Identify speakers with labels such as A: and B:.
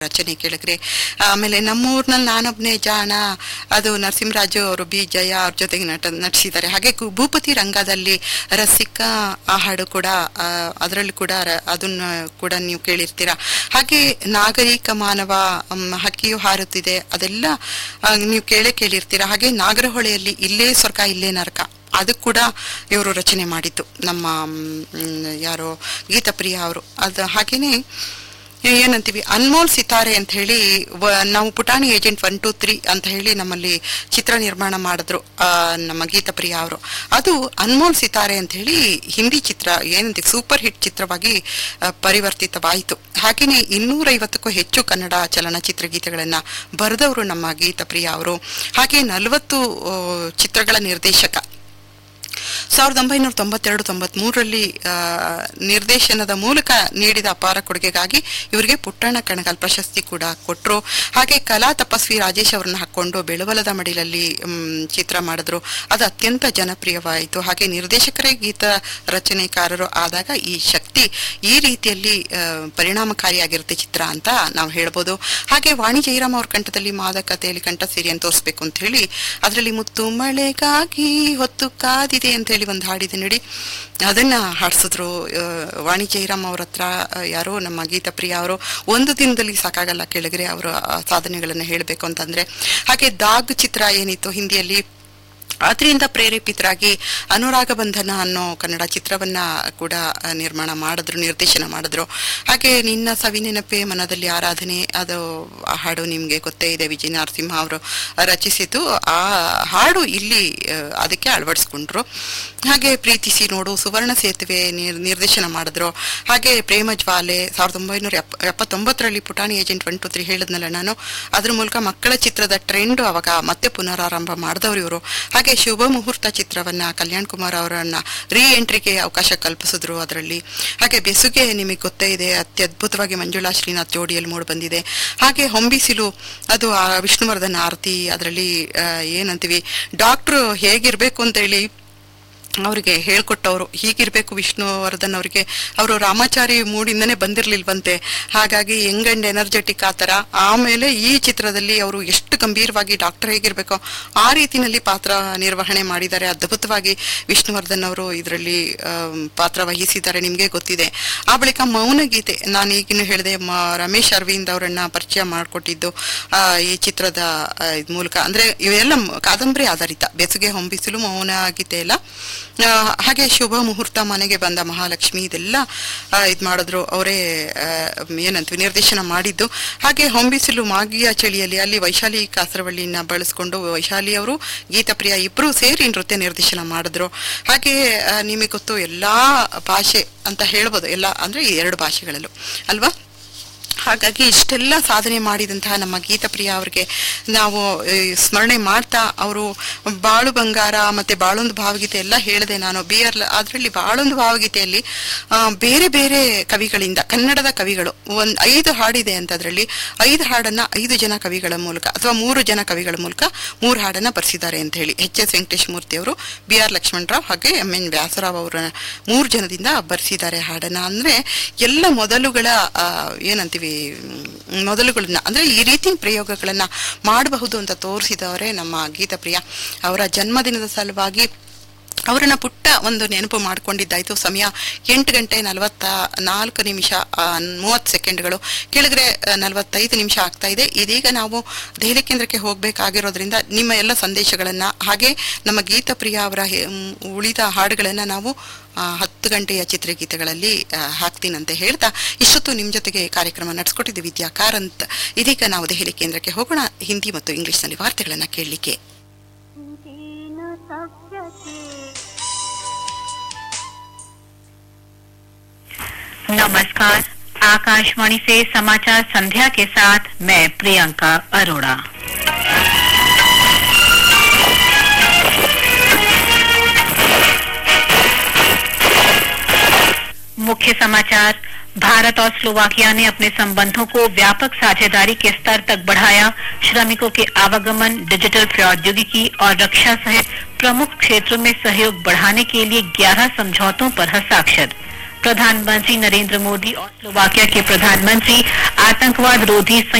A: ರಚನೆ ಕೇಳಿದ್ರೆ ಆಮೇಲೆ ನಮ್ಮೂರ್ನಲ್ಲಿ ನಾನೊಬ್ನೇ ಜಾಣ ಅದು ನರಸಿಂಹರಾಜು ಅವರು ಬಿ ಜಯ ಅವ್ರ ಜೊತೆಗೆ ನಟ ನಟಿಸಿದ್ದಾರೆ ಹಾಗೆ ಕು- ಭೂಪತಿ ರಂಗದಲ್ಲಿ ರಸಿಕಾ ಆ ಹಾಡು ಕೂಡ ಅದರಲ್ಲಿ ಕೂಡ ರ- ಅದನ್ನ ಕೂಡ ನೀವು ಕೇಳಿರ್ತೀರಾ ಹಾಗೆ ನಾಗರಿಕ ಮಾನವ ಮ್, ಹಕ್ಕಿಯು ಹಾರುತ್ತಿದೆ ಅದೆಲ್ಲ ಆ, ನೀವು ಕೇಳೇ ಕೇಳಿರ್ತೀರಾ ಹಾಗೆ ನಾಗರಹೊಳೆಯಲ್ಲಿ ಇಲ್ಲೇ ಸ್ವರ್ಗ ಇಲ್ಲೇ ನರಕ ಅದು ಕೂಡ ಇವರು ರಚನೆ ಮಾಡಿದ್ದು ನಮ್ಮ ಮ್, ಯಾರೋ ಗೀತಪ್ರಿಯ ಅವರು ಅದು ಹಾಗೇನೆ ಏನಂತೀವಿ ಅನ್ಮೋಲ್ ಸಿತಾರೆ ಅಂತ ಹೇಳಿ ವ- ನಾವು ಪುಟಾಣಿ ಏಜೆಂಟ್ ಒನ್ ಟೂ ತ್ರೀ ಅಂತ ಹೇಳಿ ನಮ್ಮಲ್ಲಿ ಚಿತ್ರ ನಿರ್ಮಾಣ ಮಾಡಿದ್ರು ಆ, ನಮ್ಮ ಗೀತಪ್ರಿಯ ಅವರು ಅದು ಅನ್ಮೋಲ್ ಸಿತಾರೆ ಅಂತ ಹೇಳಿ ಹಿಂದಿ ಚಿತ್ರ ಏನಂತೀವಿ ಸೂಪರ್ ಹಿಟ್ ಚಿತ್ರವಾಗಿ ಆ, ಪರಿವರ್ತಿತವಾಯಿತು ಹಾಗೆಯೇ ಇನ್ನೂರೈವತ್ತಕ್ಕೂ ಹೆಚ್ಚು ಕನ್ನಡ ಚಲನಚಿತ್ರ ಗೀತೆಗಳನ್ನ ಬರೆದವರು ನಮ್ಮ ಗೀತಪ್ರಿಯ ಅವರು ಹಾಗೆ ನಲವತ್ತು ಆ, ಚಿತ್ರಗಳ ನಿರ್ದೇಶಕ ಸಾವಿರದ ಒಂಬೈನೂರ ತೊಂಬತ್ತೆರಡು ತೊಂಬತ್ ಮೂರರಲ್ಲಿ ನಿರ್ದೇಶನದ ಮೂಲಕ ನೀಡಿದ ಅಪಾರ ಕೊಡುಗೆಗಾಗಿ ಇವರಿಗೆ ಪುಟ್ಟಣ್ಣ ಕಣಗಾಲ್ ಪ್ರಶಸ್ತಿ ಕೂಡ ಕೊಟ್ಟರು ಹಾಗೆ ಕಲಾ ತಪಸ್ವಿ ರಾಜೇಶ್ ಅವರನ್ನ ಹಾಕೊಂಡು ಬೆಳವಲದ ಮಡಿಲಲ್ಲಿ ಮ್, ಚಿತ್ರ ಮಾಡಿದ್ರು ಅದು ಅತ್ಯಂತ ಜನಪ್ರಿಯವಾಯಿತು ಹಾಗೆ ನಿರ್ದೇಶಕರೇ ಗೀತ ರಚನೆಕಾರರು ಆದಾಗ ಈ ಶಕ್ತಿ ಈ ರೀತಿಯಲ್ಲಿ ಆ, ಪರಿಣಾಮಕಾರಿಯಾಗಿರುತ್ತೆ ಚಿತ್ರ ಅಂತ ನಾವು ಹೇಳ್ಬೋದು ಹಾಗೆ ವಾಣಿ ಜಯರಾಮ್ ಅವ್ರ ಕಂಠದಲ್ಲಿ ಮಾದಕತೆಯಲ್ಲಿ ಕಂಠ ಸೇರಿಯನ್ನು ತೋರಿಸ್ಬೇಕು ಅಂತ ಹೇಳಿ ಅದರಲ್ಲಿ ಮುತ್ತು ಮಳೆಗಾಗಿ ಹೊತ್ತು ಕಾದಿದೆ ಅಂತ ಹೇಳಿ ಒಂದು ಹಾಡಿದೆ ನೋಡಿ ಅದನ್ನ ಹಾಡ್ಸಿದ್ರು ಆ, ವಾಣಿ ಜಯರಾಮ್ ಅವ್ರ ಹತ್ರ ಆ, ಯಾರೋ ನಮ್ಮ ಗೀತಪ್ರಿಯ ಅವರು ಒಂದು ದಿನದಲ್ಲಿ ಸಾಕಾಗಲ್ಲ ಕೆಳಗರೆ ಅವರ ಸಾಧನೆಗಳನ್ನ ಹೇಳಬೇಕು ಅಂತಂದ್ರೆ ಹಾಗೆ ದಾಗ್ ಚಿತ್ರ ಏನಿತ್ತು ಹಿಂದಿಯಲ್ಲಿ ಅದರಿಂದ ಪ್ರೇರೇಪಿತರಾಗಿ ಅನುರಾಗ ಬಂಧನ ಅನ್ನೋ ಕನ್ನಡ ಚಿತ್ರವನ್ನ ಕೂಡ ಆ, ನಿರ್ಮಾಣ ಮಾಡಿದ್ರು ನಿರ್ದೇಶನ ಮಾಡಿದ್ರು ಹಾಗೆ ನಿನ್ನ ಸವಿನೆನಪೆ ಮನದಲ್ಲಿ ಆರಾಧನೆ ಅದು ಆ ಹಾಡು ನಿಮ್ಗೆ ಗೊತ್ತೇ ಇದೆ ವಿಜಯ ನರಸಿಂಹ ಅವರು ರಚಿಸಿದ್ದು ಆ ಹಾಡು ಇಲ್ಲಿ ಆ, ಅದಕ್ಕೆ ಅಳವಡಿಸ್ಕೊಂಡ್ರು ಹಾಗೆ ಪ್ರೀತಿಸಿ ನೋಡು ಸುವರ್ಣ ಸೇತುವೆ ನಿರ್- ನಿರ್ದೇಶನ ಮಾಡಿದ್ರು ಹಾಗೆ ಪ್ರೇಮ ಜ್ವಾಲೆ ಸಾವಿರದ ಒಂಬೈನೂರ ಎಪ್ಪ ಎಪ್ಪತ್ತೊಂಬತ್ತರಲ್ಲಿ ಪುಟಾಣಿ ಏಜೆಂಟ್ ಒನ್ ಟು ತ್ರೀ ಹೇಳಿದ್ನಲ್ಲ ನಾನು ಅದ್ರ ಮೂಲಕ ಮಕ್ಕಳ ಚಿತ್ರದ ಟ್ರೆಂಡ್ ಅವಾಗ ಮತ್ತೆ ಪುನರಾರಂಭ ಮಾಡಿದವರು ಇವರು ಹಾಗೆ ಶುಭ ಮುಹೂರ್ತ ಚಿತ್ರವನ್ನ ಕಲ್ಯಾಣ್ ಕುಮಾರ್ ಅವರನ್ನ ರೀ ಎಂಟ್ರಿಗೆ ಅವಕಾಶ ಕಲ್ಪಿಸಿದ್ರು ಅದರಲ್ಲಿ ಹಾಗೆ ಬೆಸುಗೆ ನಿಮಗೆ ಗೊತ್ತೇ ಇದೆ ಅತ್ಯದ್ಭುತವಾಗಿ ಮಂಜುಳಾ ಶ್ರೀನಾಥ್ ಜೋಡಿಯಲ್ಲಿ ಮೂಡಿ ಬಂದಿದೆ ಹಾಗೆ ಹೊಂಬಿಸಿಲು ಅದು ಆ ವಿಷ್ಣುವರ್ಧನ್ ಆರತಿ ಅದರಲ್ಲಿ ಏನಂತೀವಿ ಡಾಕ್ಟ್ರು ಹೇಗಿರ್ಬೇಕು ಅಂತ ಹೇಳಿ ಅವರಿಗೆ ಹೇಳ್ಕೊಟ್ಟವರು ಹೀಗಿರ್ಬೇಕು ವಿಷ್ಣುವರ್ಧನ್ ಅವರಿಗೆ ಅವರು ರಾಮಾಚಾರಿ ಮೂಡಿಂದನೇ ಬಂದಿರ್ಲಿಲ್ವಂತೆ ಹಾಗಾಗಿ ಯಂಗ್ ಅಂಡ್ ಎನರ್ಜೆಟಿಕ್ ಆ ಥರ ಆಮೇಲೆ ಈ ಚಿತ್ರದಲ್ಲಿ ಅವರು ಎಷ್ಟು ಗಂಭೀರವಾಗಿ ಡಾಕ್ಟರ್ ಹೇಗಿರ್ಬೇಕೋ ಆ ರೀತಿನಲ್ಲಿ ಪಾತ್ರ ನಿರ್ವಹಣೆ ಮಾಡಿದ್ದಾರೆ ಅದ್ಭುತವಾಗಿ ವಿಷ್ಣುವರ್ಧನ್ ಅವರು ಇದರಲ್ಲಿ ಪಾತ್ರ ವಹಿಸಿದ್ದಾರೆ ನಿಮಗೆ ಗೊತ್ತಿದೆ ಆ ಬಳಿಕ ಮೌನ ಗೀತೆ ನಾನು ಈಗಿನ ಹೇಳಿದೆ ಮ- ರಮೇಶ್ ಅರವಿಂದ್ ಅವರನ್ನ ಪರಿಚಯ ಮಾಡಿಕೊಟ್ಟಿದ್ದು ಈ ಚಿತ್ರದ ಆ, ಇದ್ ಮೂಲಕ ಅಂದ್ರೆ ಇವೆಲ್ಲ ಮ್- ಕಾದಂಬರಿ ಆಧಾರಿತ ಬೆಸುಗೆ ಹೊಂಬಿಸಲು ಮೌನ ಗೀತೆ ಎಲ್ಲ ಆ, ಹಾಗೆ ಶುಭ ಮುಹೂರ್ತ ಮನೆಗೆ ಬಂದ ಮಹಾಲಕ್ಷ್ಮಿ ಇದೆಲ್ಲ ಆ, ಇದ್ ಮಾಡಿದ್ರು ಅವರೇ ಏನಂತೀವಿ ನಿರ್ದೇಶನ ಮಾಡಿದ್ದು ಹಾಗೆ ಹೊಂಬಿಸಿಲು ಮಾಗಿಯ ಚಳಿಯಲ್ಲಿ ಅಲ್ಲಿ ವೈಶಾಲಿ ಕಾಸರವಳ್ಳಿನ ಬಳಸ್ಕೊಂಡು ವೈಶಾಲಿ ಅವರು ಗೀತಪ್ರಿಯ ಇಬ್ರು ಸೇರಿ ನೃತ್ಯ ನಿರ್ದೇಶನ ಮಾಡಿದ್ರು ಹಾಗೆ ಆ, ನಿಮಗೆ ಗೊತ್ತು ಎಲ್ಲಾ ಭಾಷೆ ಅಂತ ಹೇಳ್ಬೋದು ಎಲ್ಲ ಅಂದ್ರೆ ಈ ಎರಡು ಭಾಷೆಗಳಲ್ಲೂ ಅಲ್ವಾ ಹಾಗಾಗಿ ಇಷ್ಟೆಲ್ಲ ಸಾಧನೆ ಮಾಡಿದಂತಹ ನಮ್ಮ ಗೀತಪ್ರಿಯ ಅವರಿಗೆ ನಾವು ಆ, ಸ್ಮರಣೆ ಮಾಡ್ತಾ ಅವರು ಬಾಳು ಬಂಗಾರ ಮತ್ತೆ ಬಾಳೊಂದು ಭಾವಗೀತೆ ಎಲ್ಲ ಹೇಳಿದೆ ನಾನು ಬಿ ಆರ್ ಅದರಲ್ಲಿ ಬಾಳೊಂದು ಭಾವಗೀತೆಯಲ್ಲಿ ಆ, ಬೇರೆ ಬೇರೆ ಕವಿಗಳಿಂದ ಕನ್ನಡದ ಕವಿಗಳು ಒಂದ್ ಐದು ಹಾಡಿದೆ ಅಂತ ಅದರಲ್ಲಿ ಐದು ಹಾಡನ್ನ ಐದು ಜನ ಕವಿಗಳ ಮೂಲಕ ಅಥವಾ ಮೂರು ಜನ ಕವಿಗಳ ಮೂಲಕ ಮೂರು ಹಾಡನ್ನ ಬರ್ಸಿದ್ದಾರೆ ಅಂತ ಹೇಳಿ ಎಚ್ ಎಸ್ ವೆಂಕಟೇಶ್ ಮೂರ್ತಿ ಅವರು ಬಿ ಆರ್ ಲಕ್ಷ್ಮಣರಾವ್ ಹಾಗೆ ಎಂ ಎನ್ ವ್ಯಾಸರಾವ್ ಅವರ ಮೂರು ಜನದಿಂದ ಬರ್ಸಿದ್ದಾರೆ ಹಾಡನ್ನ ಅಂದ್ರೆ ಎಲ್ಲ ಮೊದಲುಗಳ ಆ, ಏನಂತೀವಿ ಮ್, ಮೊದಲುಗಳನ್ನ ಅಂದ್ರೆ ಈ ರೀತಿ ಪ್ರಯೋಗಗಳನ್ನ ಮಾಡಬಹುದು ಅಂತ ತೋರಿಸಿದವರೇ ನಮ್ಮ ಗೀತಪ್ರಿಯ ಅವರ ಜನ್ಮದಿನದ ಸಲುವಾಗಿ ಅವರನ್ನ ಪುಟ್ಟ ಒಂದು ನೆನಪು ಮಾಡ್ಕೊಂಡಿದ್ದಾಯ್ತು ಸಮಯ ಎಂಟು ಗಂಟೆ ನಲವತ್ತ ನಾಲ್ಕು ನಿಮಿಷ ಮೂವತ್ತು ಸೆಕೆಂಡ್ಗಳು ಕೆಳಗಡೆ ಆ, ನಲವತ್ತೈದು ನಿಮಿಷ ಆಗ್ತಾ ಇದೆ ಇದೀಗ ನಾವು ದೆಹಲಿ ಕೇಂದ್ರಕ್ಕೆ ಹೋಗಬೇಕಾಗಿರೋದ್ರಿಂದ ನಿಮ್ಮ ಎಲ್ಲ ಸಂದೇಶಗಳನ್ನ ಹಾಗೆ ನಮ್ಮ ಗೀತಪ್ರಿಯ ಅವರ ಹೆ- ಮ್, ಉಳಿದ ಹಾಡುಗಳನ್ನ ನಾವು ಆ, ಹತ್ತು ಗಂಟೆಯ ಚಿತ್ರಗೀತೆಗಳಲ್ಲಿ ಆ, ಹಾಕ್ತೀನಂತೆ ಹೇಳ್ತಾ ಇಷ್ಟೊತ್ತು ನಿಮ್ಮ ಜೊತೆಗೆ ಕಾರ್ಯಕ್ರಮ ನಡೆಸ್ಕೊಟ್ಟಿದ್ದೆ ವಿದ್ಯಾ ಕಾರಂತ್ ಇದೀಗ ನಾವು ದೆಹಲಿ ಕೇಂದ್ರಕ್ಕೆ ಹೋಗೋಣ ಹಿಂದಿ ಮತ್ತು ಇಂಗ್ಲಿಷ್ನಲ್ಲಿ ವಾರ್ತೆಗಳನ್ನ ಕೇಳಲಿಕ್ಕೆ
B: दीन सभ्यते
C: नमस्कार आकाशवाणी से समाचार संध्या के साथ मैं प्रियंका अरोड़ा मुख्य समाचार भारत और स्लोवाकिया ने अपने संबंधों को व्यापक साझेदारी के स्तर तक बढ़ाया श्रमिकों के आवागमन डिजिटल प्रौद्योगिकी और रक्षा सहित प्रमुख क्षेत्रों में सहयोग बढ़ाने के लिए 11 समझौतों पर हस्ताक्षर प्रधानमंत्री नरेंद्र मोदी और स्लोवाकिया के प्रधानमंत्री आतंकवाद रोधी